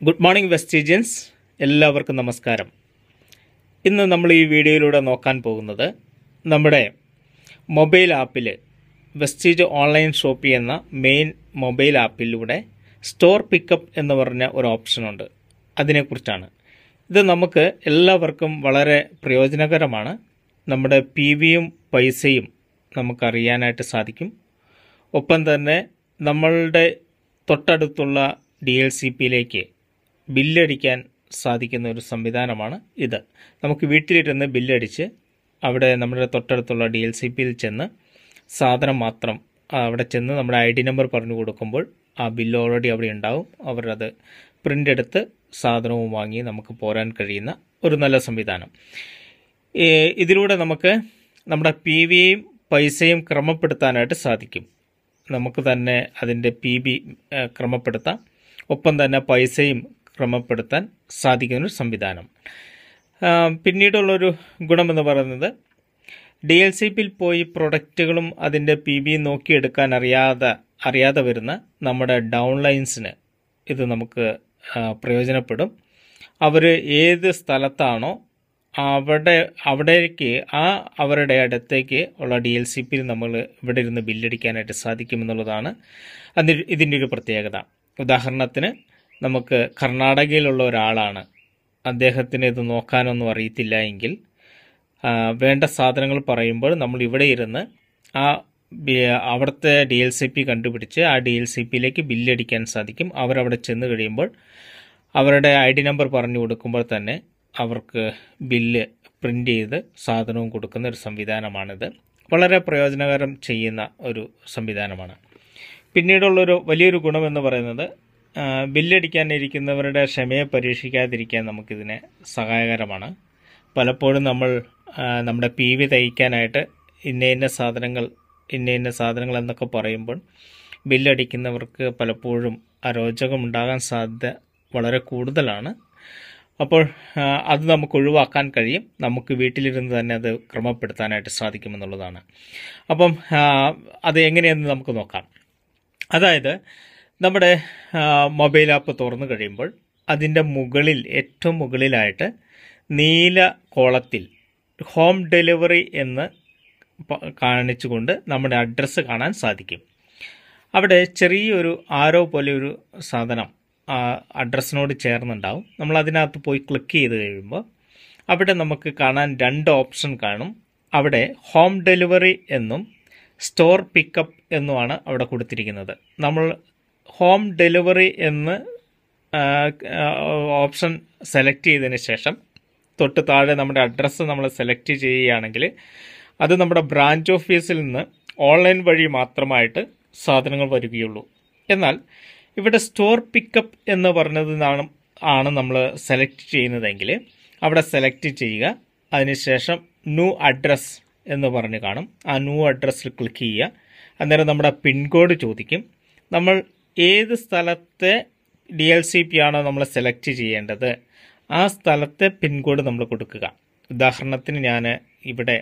good morning വെസ്റ്റീജിയൻസ് എല്ലാവർക്കും നമസ്കാരം ഇന്ന് നമ്മൾ ഈ വീഡിയോയിലൂടെ നോക്കാൻ പോകുന്നത് നമ്മുടെ മൊബൈൽ ആപ്പിൽ വെസ്റ്റീജ് ഓൺലൈൻ ഷോപ്പ് എന്ന മെയിൻ മൊബൈൽ ആപ്പിലൂടെ സ്റ്റോർ പിക്കപ്പ് എന്ന് പറഞ്ഞ ഒരു ഓപ്ഷനുണ്ട് അതിനെക്കുറിച്ചാണ് ഇത് നമുക്ക് എല്ലാവർക്കും വളരെ പ്രയോജനകരമാണ് നമ്മുടെ പി വിയും പൈസയും നമുക്കറിയാനായിട്ട് സാധിക്കും ഒപ്പം തന്നെ നമ്മളുടെ തൊട്ടടുത്തുള്ള ഡി എൽ സി പിയിലേക്ക് ബില്ലടിക്കാൻ സാധിക്കുന്ന ഒരു സംവിധാനമാണ് ഇത് നമുക്ക് വീട്ടിലിരുന്ന് ബില്ലടിച്ച് അവിടെ നമ്മുടെ തൊട്ടടുത്തുള്ള ഡി എൽ സി പിയിൽ ചെന്ന് സാധനം മാത്രം അവിടെ ചെന്ന് നമ്മുടെ ഐ ഡി നമ്പർ പറഞ്ഞു കൊടുക്കുമ്പോൾ ആ ബില്ല് ഓൾറെഡി അവിടെ ഉണ്ടാവും അവരത് പ്രിൻ്റ് എടുത്ത് സാധനവും വാങ്ങി നമുക്ക് പോരാൻ കഴിയുന്ന ഒരു നല്ല സംവിധാനം ഈ ഇതിലൂടെ നമുക്ക് നമ്മുടെ പി വിയും പൈസയും ക്രമപ്പെടുത്താനായിട്ട് സാധിക്കും നമുക്ക് തന്നെ അതിൻ്റെ പി ബി ക്രമപ്പെടുത്താം ഒപ്പം തന്നെ പൈസയും ക്രമപ്പെടുത്താൻ സാധിക്കുന്ന ഒരു സംവിധാനം ആ, പിന്നീടുള്ളൊരു ഗുണമെന്ന് പറയുന്നത് ഡി എൽ സി പിയിൽ പോയി പ്രൊഡക്റ്റുകളും അതിൻ്റെ പി ബി നോക്കിയെടുക്കാൻ അറിയാതെ അറിയാതെ വരുന്ന നമ്മുടെ ഡൗൺലൈൻസിന് ഇത് നമുക്ക് ആ, പ്രയോജനപ്പെടും അവർ ഏത് സ്ഥലത്താണോ അവിടെ അവിടേക്ക് ആ അവരുടെ അടുത്തേക്ക് ഉള്ള ഡി എൽ സി പിയിൽ നമ്മൾ ഇവിടെ ഇരുന്ന് ബില്ലടിക്കാനായിട്ട് സാധിക്കുമെന്നുള്ളതാണ് അതിന് ഇതിൻ്റെ ഒരു പ്രത്യേകത ഉദാഹരണത്തിന് നമുക്ക് കർണാടകയിലുള്ള ഒരാളാണ് അദ്ദേഹത്തിന് ഇത് നോക്കാനൊന്നും അറിയത്തില്ല എങ്കിൽ ആ, വേണ്ട സാധനങ്ങൾ പറയുമ്പോൾ നമ്മൾ ഇവിടെ ഇരുന്ന് ആ ബി- അവിടുത്തെ ഡി എൽ സി പി കണ്ടുപിടിച്ച് ആ ഡി എൽ സി പിയിലേക്ക് ബില്ലടിക്കാൻ സാധിക്കും അവരവിടെ ചെന്ന് കഴിയുമ്പോൾ അവരുടെ ഐ ഡി നമ്പർ പറഞ്ഞു കൊടുക്കുമ്പോൾ തന്നെ അവർക്ക് ബില്ല് പ്രിൻ്റ് ചെയ്ത് സാധനവും കൊടുക്കുന്ന ഒരു സംവിധാനമാണിത് വളരെ പ്രയോജനകരം ചെയ്യുന്ന ഒരു സംവിധാനമാണ് പിന്നീടുള്ളൊരു വലിയൊരു ഗുണമെന്ന് പറയുന്നത് ആ, ബില്ലടിക്കാനിരിക്കുന്നവരുടെ ക്ഷമയെ പരീക്ഷിക്കാതിരിക്കാൻ നമുക്കിതിനെ സഹായകരമാണ് പലപ്പോഴും നമ്മൾ ആ, നമ്മുടെ പി വി തയ്ക്കാനായിട്ട് ഇന്ന ഇന്ന സാധനങ്ങൾ ഇന്ന ഇന്ന സാധനങ്ങൾ എന്നൊക്കെ പറയുമ്പോൾ ബില്ലടിക്കുന്നവർക്ക് പലപ്പോഴും അരോചകം ഉണ്ടാകാൻ സാധ്യത വളരെ കൂടുതലാണ് അപ്പോൾ ആ, അത് നമുക്ക് ഒഴിവാക്കാൻ കഴിയും നമുക്ക് വീട്ടിലിരുന്ന് തന്നെ അത് ക്രമപ്പെടുത്താനായിട്ട് സാധിക്കുമെന്നുള്ളതാണ് അപ്പം ആ, അത് എങ്ങനെയെന്ന് നമുക്ക് നോക്കാം അതായത് നമ്മുടെ ആ, മൊബൈൽ ആപ്പ് തുറന്നു കഴിയുമ്പോൾ അതിൻ്റെ മുകളിൽ ഏറ്റവും മുകളിലായിട്ട് നീല കോളത്തിൽ ഹോം ഡെലിവറി എന്ന് പ- കാണിച്ചുകൊണ്ട് നമ്മുടെ അഡ്രസ്സ് കാണാൻ സാധിക്കും അവിടെ ചെറിയൊരു ആരോ പോലെ ഒരു സാധനം ആ അഡ്രസ്സിനോട് ചേർന്നുണ്ടാവും നമ്മൾ അതിനകത്ത് പോയി ക്ലിക്ക് ചെയ്ത് കഴിയുമ്പോൾ അവിടെ നമുക്ക് കാണാൻ രണ്ട് ഓപ്ഷൻ കാണും അവിടെ ഹോം ഡെലിവറി എന്നും സ്റ്റോർ പിക്കപ്പ് എന്നുമാണ് അവിടെ കൊടുത്തിരിക്കുന്നത് നമ്മൾ ഹോം ഡെലിവറി എന്ന് ആ, ആ, ഓപ്ഷൻ സെലക്ട് ചെയ്തതിന് ശേഷം തൊട്ട് താഴെ നമ്മുടെ അഡ്രസ്സ് നമ്മൾ സെലക്ട് ചെയ്യുകയാണെങ്കിൽ അത് നമ്മുടെ ബ്രാഞ്ച് ഓഫീസിൽ നിന്ന് ഓൺലൈൻ വഴി മാത്രമായിട്ട് സാധനങ്ങൾ വരികയുള്ളൂ എന്നാൽ ഇവിടെ സ്റ്റോർ പിക്കപ്പ് എന്ന് പറഞ്ഞതാണ് ആണ് നമ്മൾ സെലക്ട് ചെയ്യുന്നതെങ്കിൽ അവിടെ സെലക്ട് ചെയ്യുക അതിനുശേഷം ന്യൂ അഡ്രസ്സ് എന്ന് പറഞ്ഞ് കാണും ആ ന്യൂ അഡ്രസ്സിൽ ക്ലിക്ക് ചെയ്യുക അന്നേരം നമ്മുടെ പിൻകോഡ് ചോദിക്കും നമ്മൾ ഏത് സ്ഥലത്തെ ഡി എൽ സി പി ആണോ നമ്മൾ സെലക്ട് ചെയ്യേണ്ടത് ആ സ്ഥലത്തെ പിൻകോഡ് നമ്മൾ കൊടുക്കുക ഉദാഹരണത്തിന് ഞാൻ ഇവിടെ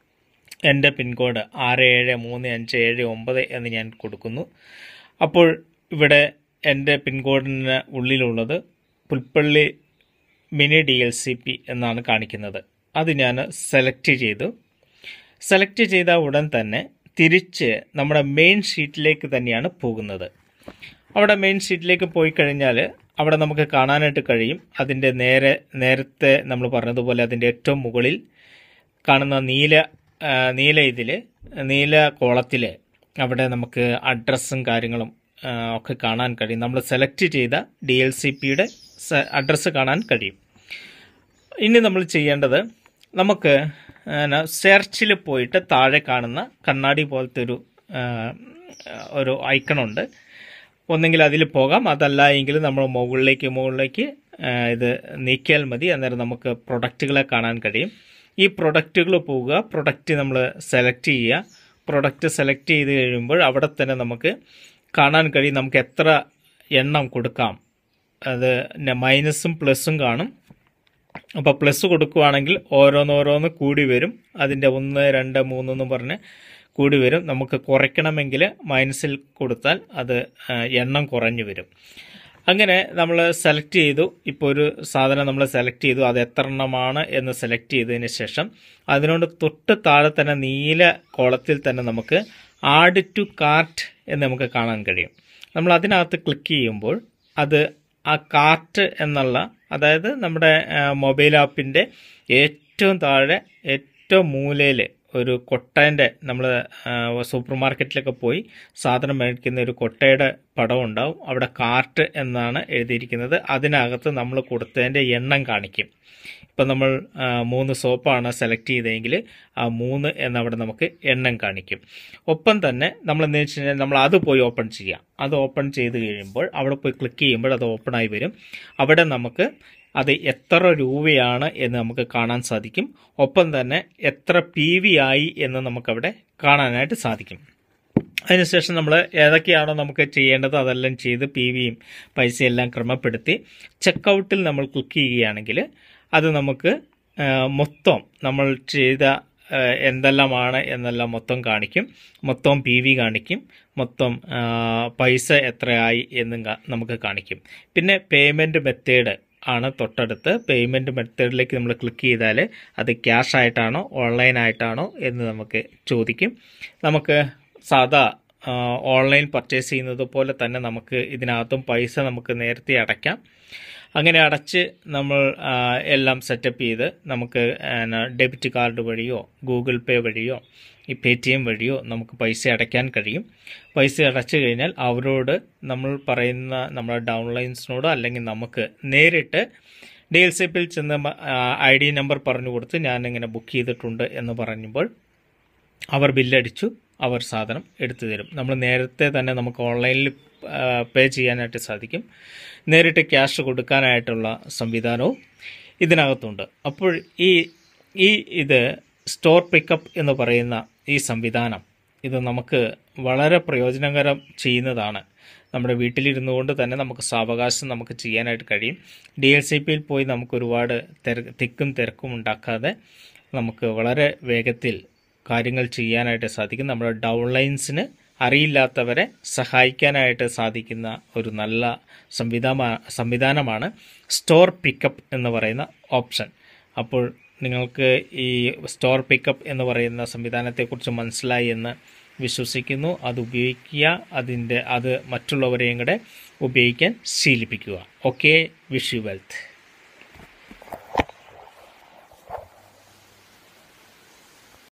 എൻ്റെ പിൻകോഡ് ആറ് ഏഴ് മൂന്ന് അഞ്ച് ഏഴ് ഒമ്പത് എന്ന് ഞാൻ കൊടുക്കുന്നു അപ്പോൾ ഇവിടെ എൻ്റെ പിൻകോഡിന് ഉള്ളിലുള്ളത് Pulpally mini D L C P എന്നാണ് കാണിക്കുന്നത് അത് ഞാൻ സെലക്ട് ചെയ്തു സെലക്ട് ചെയ്ത ഉടൻ തന്നെ തിരിച്ച് നമ്മുടെ മെയിൻ ഷീറ്റിലേക്ക് തന്നെയാണ് പോകുന്നത് അവിടെ മെയിൻ ഷീറ്റിലേക്ക് പോയി കഴിഞ്ഞാൽ അവിടെ നമുക്ക് കാണാനായിട്ട് കഴിയും അതിൻ്റെ നേരെ നേരത്തെ നമ്മൾ പറഞ്ഞതുപോലെ അതിൻ്റെ ഏറ്റവും മുകളിൽ കാണുന്ന നീല ആ, നീല ഇതിൽ നീല കോളത്തിൽ അവിടെ നമുക്ക് അഡ്രസ്സും കാര്യങ്ങളും ആ, ഒക്കെ കാണാൻ കഴിയും നമ്മൾ സെലക്ട് ചെയ്ത ഡി എൽ സി പിയുടെ അഡ്രസ്സ് കാണാൻ കഴിയും ഇനി നമ്മൾ ചെയ്യേണ്ടത് നമുക്ക് സെർച്ചിൽ പോയിട്ട് താഴെ കാണുന്ന കണ്ണാടി പോലത്തെ ഒരു ആ, ഒരു ഐക്കണുണ്ട് ഒന്നെങ്കിൽ അതിൽ പോകാം അതല്ല എങ്കിൽ നമ്മൾ മുകളിലേക്ക് മുകളിലേക്ക് ആ, ഇത് നീക്കിയാൽ മതി അന്നേരം നമുക്ക് പ്രൊഡക്റ്റുകളെ കാണാൻ കഴിയും ഈ പ്രൊഡക്റ്റുകൾ പോവുക പ്രൊഡക്റ്റ് നമ്മൾ സെലക്ട് ചെയ്യുക പ്രൊഡക്റ്റ് സെലക്ട് ചെയ്ത് കഴിയുമ്പോൾ അവിടെ തന്നെ നമുക്ക് കാണാൻ കഴിയും നമുക്ക് എത്ര എണ്ണം കൊടുക്കാം അത് മൈനസും പ്ലസും കാണും അപ്പോൾ പ്ലസ് കൊടുക്കുവാണെങ്കിൽ ഓരോന്നോരോന്ന് കൂടി വരും അതിൻ്റെ ഒന്ന് രണ്ട് മൂന്ന് എന്ന് പറഞ്ഞ് കൂടി വരും നമുക്ക് കുറയ്ക്കണമെങ്കിൽ മൈനസിൽ കൊടുത്താൽ അത് ആ, എണ്ണം കുറഞ്ഞു വരും അങ്ങനെ നമ്മൾ സെലക്ട് ചെയ്തു ഇപ്പോൾ ഒരു സാധനം നമ്മൾ സെലക്ട് ചെയ്തു അത് എത്ര എണ്ണമാണ് എന്ന് സെലക്ട് ചെയ്തതിന് ശേഷം അതിനോട് തൊട്ട് താഴെ തന്നെ നീല കോളത്തിൽ തന്നെ നമുക്ക് ആഡ് ടു കാർട്ട് എന്ന് നമുക്ക് കാണാൻ കഴിയും നമ്മൾ അതിനകത്ത് ക്ലിക്ക് ചെയ്യുമ്പോൾ അത് ആ കാർട്ട് എന്നുള്ള അതായത് നമ്മുടെ മൊബൈൽ ആപ്പിൻ്റെ ഏറ്റവും താഴെ ഏറ്റവും മൂലയിൽ ഒരു കൊട്ടേൻ്റെ നമ്മൾ സൂപ്പർ മാർക്കറ്റിലൊക്കെ പോയി സാധനം മേടിക്കുന്ന ഒരു കൊട്ടയുടെ പടം ഉണ്ടാവും അവിടെ കാർട്ട് എന്നാണ് എഴുതിയിരിക്കുന്നത് അതിനകത്ത് നമ്മൾ കൊടുത്തതിൻ്റെ എണ്ണം കാണിക്കും ഇപ്പം നമ്മൾ ആ, മൂന്ന് സോപ്പാണ് സെലക്ട് ചെയ്തതെങ്കിൽ ആ മൂന്ന് എന്നവിടെ നമുക്ക് എണ്ണം കാണിക്കും ഒപ്പം തന്നെ നമ്മൾ എന്താ വെച്ച് കഴിഞ്ഞാൽ നമ്മൾ അത് പോയി ഓപ്പൺ ചെയ്യാം അത് ഓപ്പൺ ചെയ്ത് കഴിയുമ്പോൾ അവിടെ പോയി ക്ലിക്ക് ചെയ്യുമ്പോൾ അത് ഓപ്പൺ ആയി വരും അവിടെ നമുക്ക് അത് എത്ര രൂപയാണ് എന്ന് നമുക്ക് കാണാൻ സാധിക്കും ഒപ്പം തന്നെ എത്ര പി വി ആയി എന്ന് നമുക്കവിടെ കാണാനായിട്ട് സാധിക്കും അതിനുശേഷം നമ്മൾ ഏതൊക്കെയാണോ നമുക്ക് ചെയ്യേണ്ടത് അതെല്ലാം ചെയ്ത് പി വിയും പൈസയെല്ലാം ക്രമപ്പെടുത്തി ചെക്കൗട്ടിൽ നമ്മൾ ക്ലിക്ക് ചെയ്യുകയാണെങ്കിൽ അത് നമുക്ക് ആ, മൊത്തം നമ്മൾ ചെയ്ത ആ, എന്തെല്ലാമാണ് എന്നെല്ലാം മൊത്തം കാണിക്കും മൊത്തം പി വി കാണിക്കും മൊത്തം ആ, പൈസ എത്രയായി എന്നും കാ- നമുക്ക് കാണിക്കും പിന്നെ പേയ്മെൻറ്റ് മെത്തേഡ് ആണ് തൊട്ടടുത്ത് പേയ്മെൻറ്റ് മെത്തേഡിലേക്ക് നമ്മൾ ക്ലിക്ക് ചെയ്താൽ അത് ക്യാഷ് ആയിട്ടാണോ ഓൺലൈൻ ആയിട്ടാണോ എന്ന് നമുക്ക് ചോദിക്കും നമുക്ക് സാധാ ആ, ഓൺലൈൻ പർച്ചേസ് ചെയ്യുന്നത് പോലെ തന്നെ നമുക്ക് ഇതിനകത്തും പൈസ നമുക്ക് നേരത്തെ അടയ്ക്കാം അങ്ങനെ അടച്ച് നമ്മൾ ആ, എല്ലാം സെറ്റപ്പ് ചെയ്ത് നമുക്ക് ഡെബിറ്റ് കാർഡ് വഴിയോ ഗൂഗിൾ പേ വഴിയോ ഈ പേ ടി എം വഴിയോ നമുക്ക് പൈസ അടയ്ക്കാൻ കഴിയും പൈസ അടച്ചു കഴിഞ്ഞാൽ അവരോട് നമ്മൾ പറയുന്ന നമ്മുടെ ഡൗൺലൈൻസിനോടോ അല്ലെങ്കിൽ നമുക്ക് നേരിട്ട് ഡി എൽ സി പിയിൽ ചെന്ന് ഐ ഡി നമ്പർ പറഞ്ഞു കൊടുത്ത് ഞാൻ ഇങ്ങനെ ബുക്ക് ചെയ്തിട്ടുണ്ട് എന്ന് പറയുമ്പോൾ അവർ ബില്ലടിച്ചു അവർ സാധനം എടുത്തു തരും നമ്മൾ നേരത്തെ തന്നെ നമുക്ക് ഓൺലൈനിൽ പേ ചെയ്യാനായിട്ട് സാധിക്കും നേരിട്ട് ക്യാഷ് കൊടുക്കാനായിട്ടുള്ള സംവിധാനവും ഇതിനകത്തുണ്ട് അപ്പോൾ ഈ ഈ ഇത് സ്റ്റോർ പിക്കപ്പ് എന്ന് പറയുന്ന ഈ സംവിധാനം ഇത് നമുക്ക് വളരെ പ്രയോജനകരം ചെയ്യുന്നതാണ് നമ്മുടെ വീട്ടിലിരുന്നു കൊണ്ട് തന്നെ നമുക്ക് സാവകാശം നമുക്ക് ചെയ്യാനായിട്ട് കഴിയും ഡി എൽ സി പിയിൽ പോയി നമുക്ക് ഒരുപാട് തിര തിക്കും തിരക്കും ഉണ്ടാക്കാതെ നമുക്ക് വളരെ വേഗത്തിൽ കാര്യങ്ങൾ ചെയ്യാനായിട്ട് സാധിക്കും നമ്മുടെ ഡൗൺലൈൻസിന് അറിയില്ലാത്തവരെ സഹായിക്കാനായിട്ട് സാധിക്കുന്ന ഒരു നല്ല സംവിധാന സംവിധാനമാണ് സ്റ്റോർ പിക്കപ്പ് എന്ന് പറയുന്ന ഓപ്ഷൻ അപ്പോൾ നിങ്ങൾക്ക് ഈ സ്റ്റോർ പിക്കപ്പ് എന്ന് പറയുന്ന സംവിധാനത്തെക്കുറിച്ച് മനസ്സിലായി എന്ന് വിശ്വസിക്കുന്നു അത് ഉപയോഗിക്കുക അതിൻ്റെ അത് മറ്റുള്ളവരെയും കൂടെ ഉപയോഗിക്കാൻ ശീലിപ്പിക്കുക ഓക്കെ വിഷ് യു വെൽത്ത്